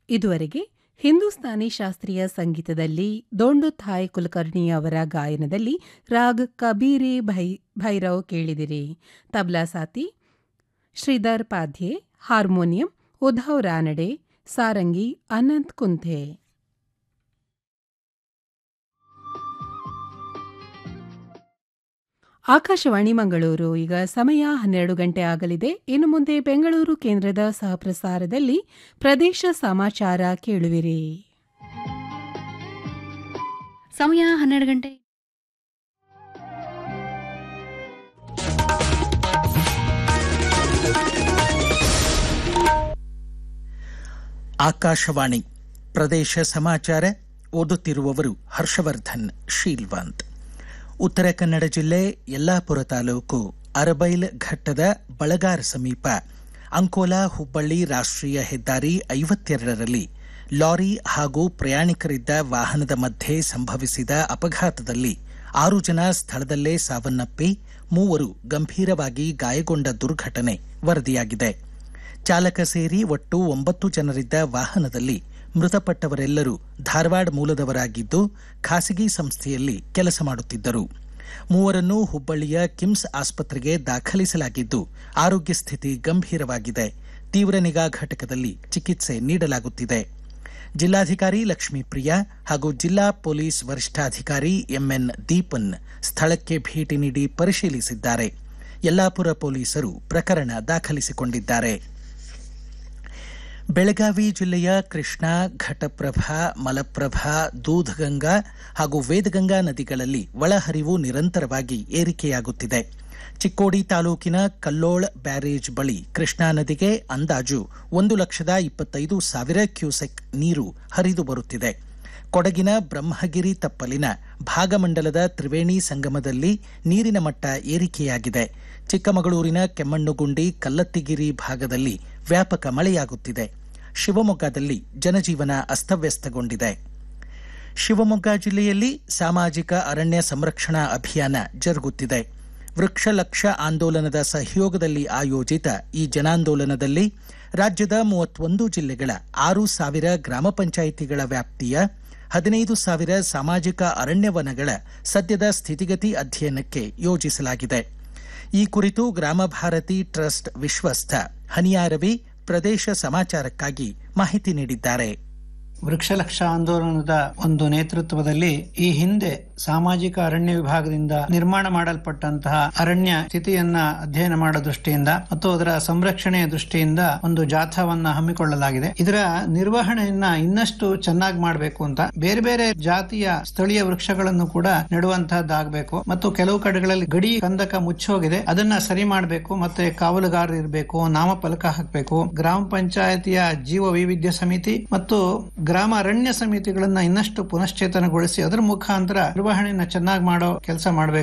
ಇದುವರೆಗೆ ಹಿಂದೂಸ್ತಾನಿ ಶಾಸ್ತ್ರೀಯ ಸಂಗೀತದಲ್ಲಿ ದೊಂಡು ಥಾಯ್ ಕುಲಕರ್ಣಿ ಅವರ ಗಾಯನದಲ್ಲಿ ರಾಗ್ ಕಬೀರೆ ಭೈ ಭೈರವ್ ಕೇಳಿದಿರಿ ತಬ್ಲಾ ಸಾತಿ ಶ್ರೀಧರ್ ಪಾಧ್ಯೆ ಹಾರ್ಮೋನಿಯಂ ಉದ್ಧವ್ ರಾನಡೆ ಸಾರಂಗಿ ಅನಂತ್ ಕುಂಥೆ ಆಕಾಶವಾಣಿ ಮಂಗಳೂರು ಈಗ ಸಮಯ ಹನ್ನೆರಡು ಗಂಟೆ ಆಗಲಿದೆ ಇನ್ನು ಮುಂದೆ ಬೆಂಗಳೂರು ಕೇಂದ್ರದ ಸಹಪ್ರಸಾರದಲ್ಲಿ ಪ್ರದೇಶ ಸಮಾಚಾರ ಕೇಳುವಿರಿ ಸಮಯ ಹನ್ನೆರಡು ಗಂಟೆ ಆಕಾಶವಾಣಿ ಪ್ರದೇಶ ಸಮಾಚಾರ ಓದುತ್ತಿರುವವರು ಹರ್ಷವರ್ಧನ್ ಶೀಲ್ವಂತ್ ಉತ್ತರ ಕನ್ನಡ ಜಿಲ್ಲೆ ಯಲ್ಲಾಪುರ ತಾಲೂಕು ಅರಬೈಲ್ ಘಟ್ಟದ ಬಳಗಾರ ಸಮೀಪ ಅಂಕೋಲಾ ಹುಬ್ಬಳ್ಳಿ ರಾಷ್ಟ್ರೀಯ ಹೆದ್ದಾರಿ ಐವತ್ತೆರಡರಲ್ಲಿ ಲಾರಿ ಹಾಗೂ ಪ್ರಯಾಣಿಕರಿದ್ದ ವಾಹನದ ಮಧ್ಯೆ ಸಂಭವಿಸಿದ ಅಪಘಾತದಲ್ಲಿ ಆರು ಜನ ಸ್ಥಳದಲ್ಲೇ ಸಾವನ್ನಪ್ಪಿ ಮೂವರು ಗಂಭೀರವಾಗಿ ಗಾಯಗೊಂಡ ದುರ್ಘಟನೆ ವರದಿಯಾಗಿದೆ ಚಾಲಕ ಸೇರಿ ಒಟ್ಟು ಒಂಬತ್ತು ಜನರಿದ್ದ ವಾಹನದಲ್ಲಿ ಮೃತಪಟ್ಟವರೆಲ್ಲರೂ ಧಾರವಾಡ ಮೂಲದವರಾಗಿದ್ದು ಖಾಸಗಿ ಸಂಸ್ಥೆಯಲ್ಲಿ ಕೆಲಸ ಮಾಡುತ್ತಿದ್ದರು ಮೂವರನ್ನು ಹುಬ್ಬಳ್ಳಿಯ ಕಿಮ್ಸ್ ಆಸ್ಪತ್ರೆಗೆ ದಾಖಲಿಸಲಾಗಿದ್ದು ಆರೋಗ್ಯ ಸ್ಥಿತಿ ಗಂಭೀರವಾಗಿದೆ ತೀವ್ರ ನಿಗಾ ಘಟಕದಲ್ಲಿ ಚಿಕಿತ್ಸೆ ನೀಡಲಾಗುತ್ತಿದೆ ಜಿಲ್ಲಾಧಿಕಾರಿ ಲಕ್ಷ್ಮೀಪ್ರಿಯಾ ಹಾಗೂ ಜಿಲ್ಲಾ ಪೊಲೀಸ್ ವರಿಷ್ಠಾಧಿಕಾರಿ ಎಂಎನ್ ದೀಪನ್ ಸ್ಥಳಕ್ಕೆ ಭೇಟಿ ನೀಡಿ ಪರಿಶೀಲಿಸಿದ್ದಾರೆ ಯಲ್ಲಾಪುರ ಪೊಲೀಸರು ಪ್ರಕರಣ ದಾಖಲಿಸಿಕೊಂಡಿದ್ದಾರೆ ಬೆಳಗಾವಿ ಜಿಲ್ಲೆಯ ಕೃಷ್ಣಾ ಘಟಪ್ರಭಾ ಮಲಪ್ರಭಾ ದೂಧಗಂಗಾ ಹಾಗೂ ವೇದಗಂಗಾ ನದಿಗಳಲ್ಲಿ ಒಳಹರಿವು ನಿರಂತರವಾಗಿ ಏರಿಕೆಯಾಗುತ್ತಿದೆ ಚಿಕ್ಕೋಡಿ ತಾಲೂಕಿನ ಕಲ್ಲೋಳ್ ಬ್ಯಾರೇಜ್ ಬಳಿ ಕೃಷ್ಣಾ ನದಿಗೆ ಅಂದಾಜು ಒಂದು ಲಕ್ಷದ ಇಪ್ಪತ್ತೈದು ಸಾವಿರ ಕ್ಯೂಸೆಕ್ ನೀರು ಹರಿದು ಬರುತ್ತಿದೆ ಕೊಡಗಿನ ಬ್ರಹ್ಮಗಿರಿ ತಪ್ಪಲಿನ ಭಾಗಮಂಡಲದ ತ್ರಿವೇಣಿ ಸಂಗಮದಲ್ಲಿ ನೀರಿನ ಮಟ್ಟ ಏರಿಕೆಯಾಗಿದೆ ಚಿಕ್ಕಮಗಳೂರಿನ ಕೆಮ್ಮಣ್ಣುಗುಂಡಿ ಕಲ್ಲತ್ತಿಗಿರಿ ಭಾಗದಲ್ಲಿ ವ್ಯಾಪಕ ಮಳೆಯಾಗುತ್ತಿದೆ ಶಿವಮೊಗ್ಗದಲ್ಲಿ ಜನಜೀವನ ಅಸ್ತವ್ಯಸ್ತಗೊಂಡಿದೆ ಶಿವಮೊಗ್ಗ ಜಿಲ್ಲೆಯಲ್ಲಿ ಸಾಮಾಜಿಕ ಅರಣ್ಯ ಸಂರಕ್ಷಣಾ ಅಭಿಯಾನ ಜರುಗುತ್ತಿದೆ ವೃಕ್ಷ ಲಕ್ಷ ಆಂದೋಲನದ ಸಹಯೋಗದಲ್ಲಿ ಆಯೋಜಿತ ಈ ಜನಾಂದೋಲನದಲ್ಲಿ ರಾಜ್ಯದ ಮೂವತ್ತೊಂದು ಜಿಲ್ಲೆಗಳ ಆರು ಸಾವಿರ ಗ್ರಾಮ ಪಂಚಾಯಿತಿಗಳ ವ್ಯಾಪ್ತಿಯ ಹದಿನೈದು ಸಾವಿರ ಸಾಮಾಜಿಕ ಅರಣ್ಯವನಗಳ ಸದ್ಯದ ಸ್ಥಿತಿಗತಿ ಅಧ್ಯಯನಕ್ಕೆ ಯೋಜಿಸಲಾಗಿದೆ ಈ ಕುರಿತು ಗ್ರಾಮ ಭಾರತಿ ಟ್ರಸ್ಟ್ ವಿಶ್ವಸ್ಥ ಹನಿಯಾರವಿ ಪ್ರದೇಶ ಸಮಾಚಾರಕ್ಕಾಗಿ ಮಾಹಿತಿ ನೀಡಿದ್ದಾರೆ ವೃಕ್ಷಲಕ್ಷ ಆಂದೋಲನದ ಒಂದು ನೇತೃತ್ವದಲ್ಲಿ ಈ ಹಿಂದೆ ಸಾಮಾಜಿಕ ಅರಣ್ಯ ವಿಭಾಗದಿಂದ ನಿರ್ಮಾಣ ಮಾಡಲ್ಪಟ್ಟಂತಹ ಅರಣ್ಯ ಸ್ಥಿತಿಯನ್ನ ಅಧ್ಯಯನ ಮಾಡೋ ದೃಷ್ಟಿಯಿಂದ ಮತ್ತು ಅದರ ಸಂರಕ್ಷಣೆಯ ದೃಷ್ಟಿಯಿಂದ ಒಂದು ಜಾಥಾವನ್ನ ಹಮ್ಮಿಕೊಳ್ಳಲಾಗಿದೆ ಇದರ ನಿರ್ವಹಣೆಯನ್ನ ಇನ್ನಷ್ಟು ಚೆನ್ನಾಗಿ ಮಾಡಬೇಕು ಅಂತ ಬೇರೆ ಬೇರೆ ಜಾತಿಯ ಸ್ಥಳೀಯ ವೃಕ್ಷಗಳನ್ನು ಕೂಡ ನೆಡುವಂತಹದ್ದಾಗಬೇಕು ಮತ್ತು ಕೆಲವು ಕಡೆಗಳಲ್ಲಿ ಗಡಿ ಕಂದಕ ಮುಚ್ಚೋಗಿದೆ ಅದನ್ನ ಸರಿ ಮಾಡಬೇಕು ಮತ್ತೆ ಕಾವಲುಗಾರರು ಇರಬೇಕು ನಾಮಫಲಕ ಹಾಕಬೇಕು ಗ್ರಾಮ ಪಂಚಾಯತಿಯ ಜೀವ ವೈವಿಧ್ಯ ಸಮಿತಿ ಮತ್ತು ಗ್ರಾಮ ಅರಣ್ಯ ಸಮಿತಿಗಳನ್ನ ಇನ್ನಷ್ಟು ಪುನಶ್ಚೇತನಗೊಳಿಸಿ ಅದರ ಮುಖಾಂತರ ನಿರ್ವಹಣೆಯನ್ನ ಚೆನ್ನಾಗಿ ಮಾಡೋ ಕೆಲಸ ಮಾಡಬೇಕು